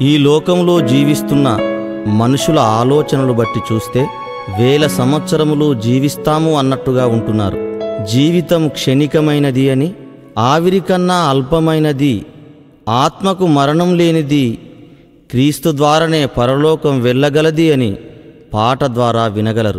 ఈ లోకంలో జీవిస్తున్న మనుషుల ఆలోచనలు బట్టి చూస్తే వేల సంవత్సరములు జీవిస్తాము అన్నట్టుగా ఉంటున్నారు జీవితం క్షణికమైనది అని ఆవిరి కన్నా అల్పమైనది ఆత్మకు మరణం లేనిది క్రీస్తు ద్వారానే పరలోకం వెళ్ళగలది అని పాట ద్వారా వినగలరు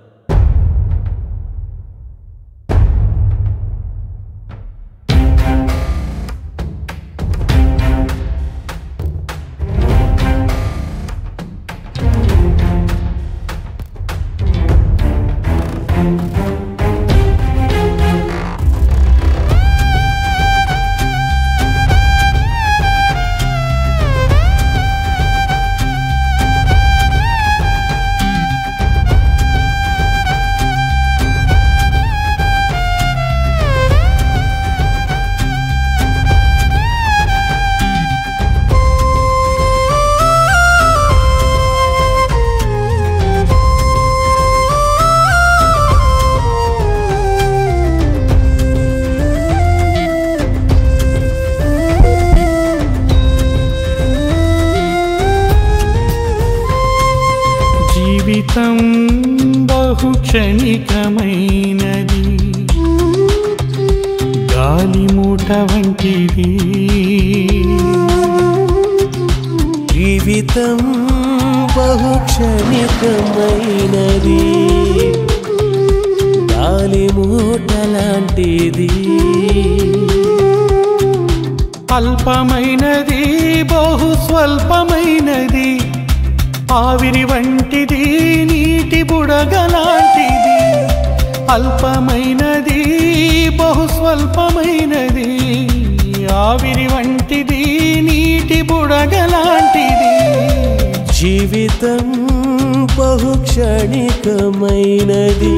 జీవితం బహు క్షణికమైనది గాలి మూట వంటిది జీవితం బహు క్షణికమైనది గాలి మూట లాంటిది అల్పమైనది బహు స్వల్పమైనది ఆవిరి వంటిది నీటి బుడగలాంటిది అల్పమైనది బహు స్వల్పమైనది ఆవిరి వంటిది నీటి బుడగలాంటిది జీవితం బహు క్షణికమైనది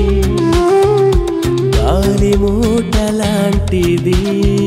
గాలి మూట లాంటిది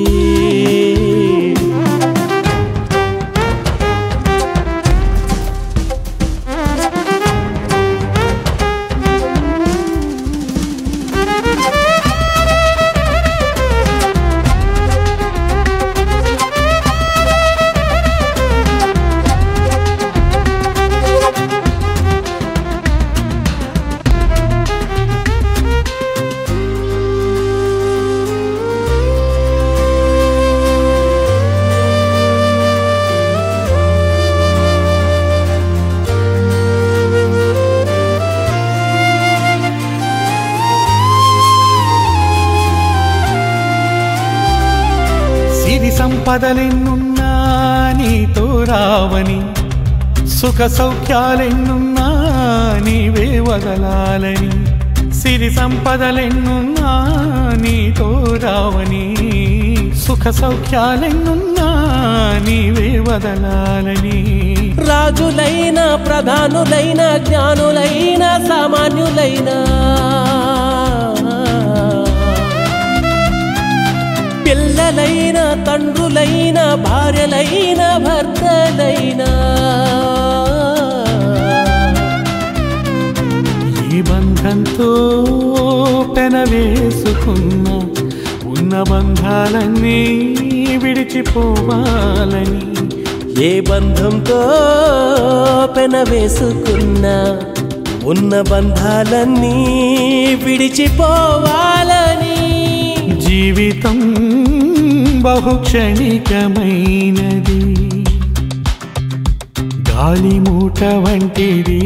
సిరి సంపదలెన్నున్నా నీతో రావని సుఖ సౌఖ్యాలెన్నున్నా నీవే వదలాలని సిరి సంపదలెన్నున్నా నీతో రావని సుఖ సౌఖ్యాలెన్నున్నా నీవే వదలాలని రాజులైన ప్రధానులైన జ్ఞానులైన సామాన్యులైన పిల్లలైన తండ్రులైన భార్యలైన భర్తలైన ఈ బంధంతో పెనవేసుకున్న ఉన్న బంధాలన్నీ విడిచిపోవాలని ఏ బంధంతో పెనవేసుకున్నా ఉన్న బంధాలన్నీ విడిచిపోవాలని జీవితం బహు క్షణికమైనది గాలి మూట వంటిది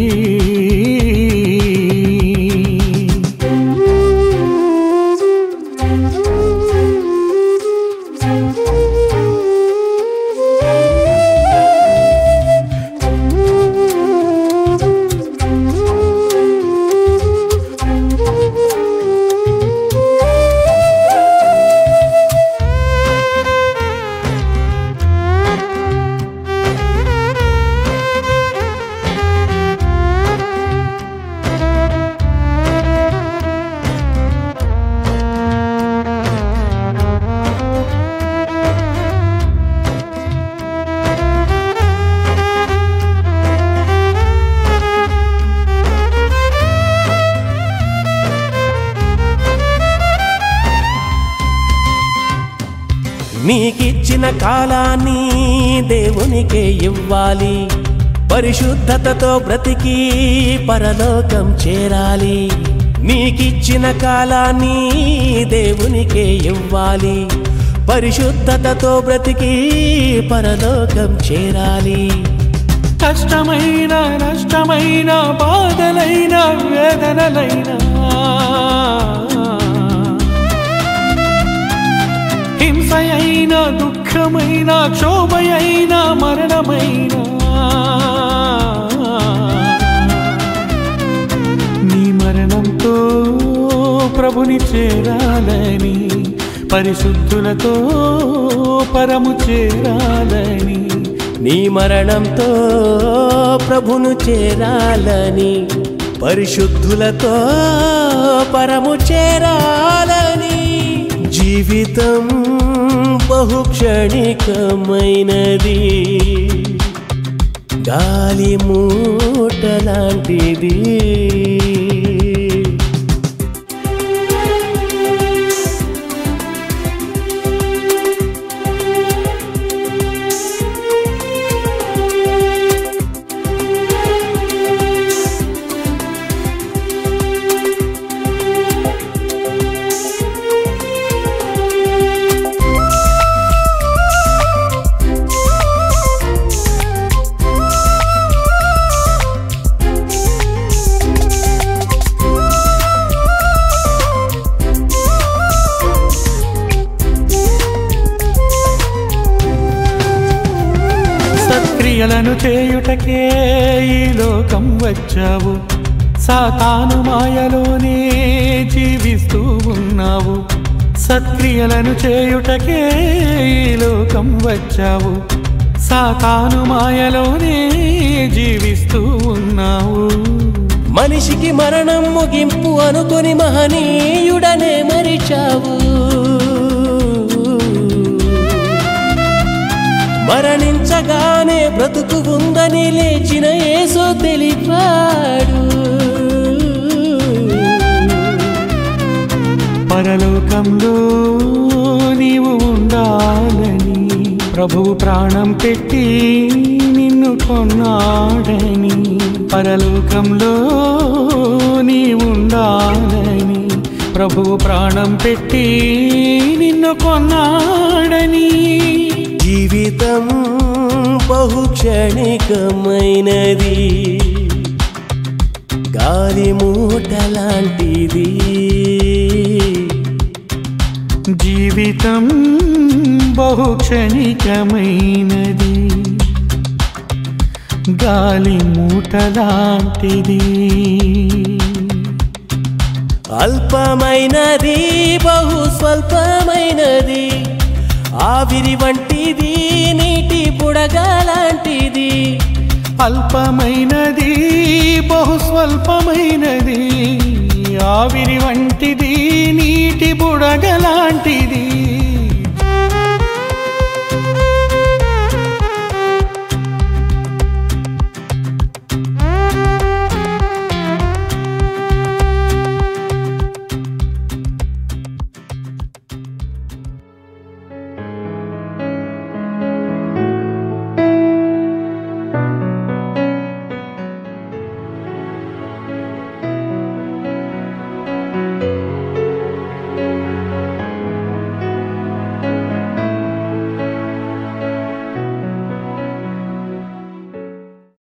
నీకిచ్చిన నీకిచ్చిన కాలాన్ని దేవునికే ఇవ్వాలి పరిశుద్ధతతో బ్రతికి పరలోకం చేరాలి నీకిచ్చిన కాలాన్ని దేవునికే ఇవ్వాలి పరిశుద్ధతతో బ్రతికి పరలోకం చేరాలి కష్టమైన నష్టమైన బాధలైన వేదనలైన హింసయైన దుఃఖమైన క్షోభయైన మరణమైన నీ మరణంతో ప్రభుని చేరాలని పరిశుద్ధులతో పరము చేరాలని నీ మరణంతో ప్రభును చేరాలని పరిశుద్ధులతో పరము చేరాలని జీవితం బహుక్షణికమైనది గాలి మూట లాంటిది సత్క్రియలను చేయుటకే ఈ లోకం వచ్చావు సాతాను మాయలోనే జీవిస్తూ ఉన్నావు సత్క్రియలను చేయుటకే ఈ లోకం వచ్చావు సాతాను మాయలోనే జీవిస్తూ ఉన్నావు మనిషికి మరణం ముగింపు అనుకొని మహనీయుడనే మరిచావు మరణించగానే బ్రతుకు ఉందని లేచిన యేసు తెలిపాడు పరలోకంలో నీవు ఉండాలని ప్రభువు ప్రాణం పెట్టి నిన్ను కొన్నాడని పరలోకంలో నీవు ఉండాలని ప్రభువు ప్రాణం పెట్టి నిన్ను కొన్నాడని జీవితం బహుక్షణికమైనది గాలి మూట లాంటిది జీవితం బహుక్షణికమైనది గాలి మూటలాంటిది అల్పమైనది బహు స్వల్పమైనది ఆవిరి వంటిది నీటి బుడగలాంటిది అల్పమైనది బహు స్వల్పమైనది ఆవిరి వంటిది నీటి బుడగలాంటిది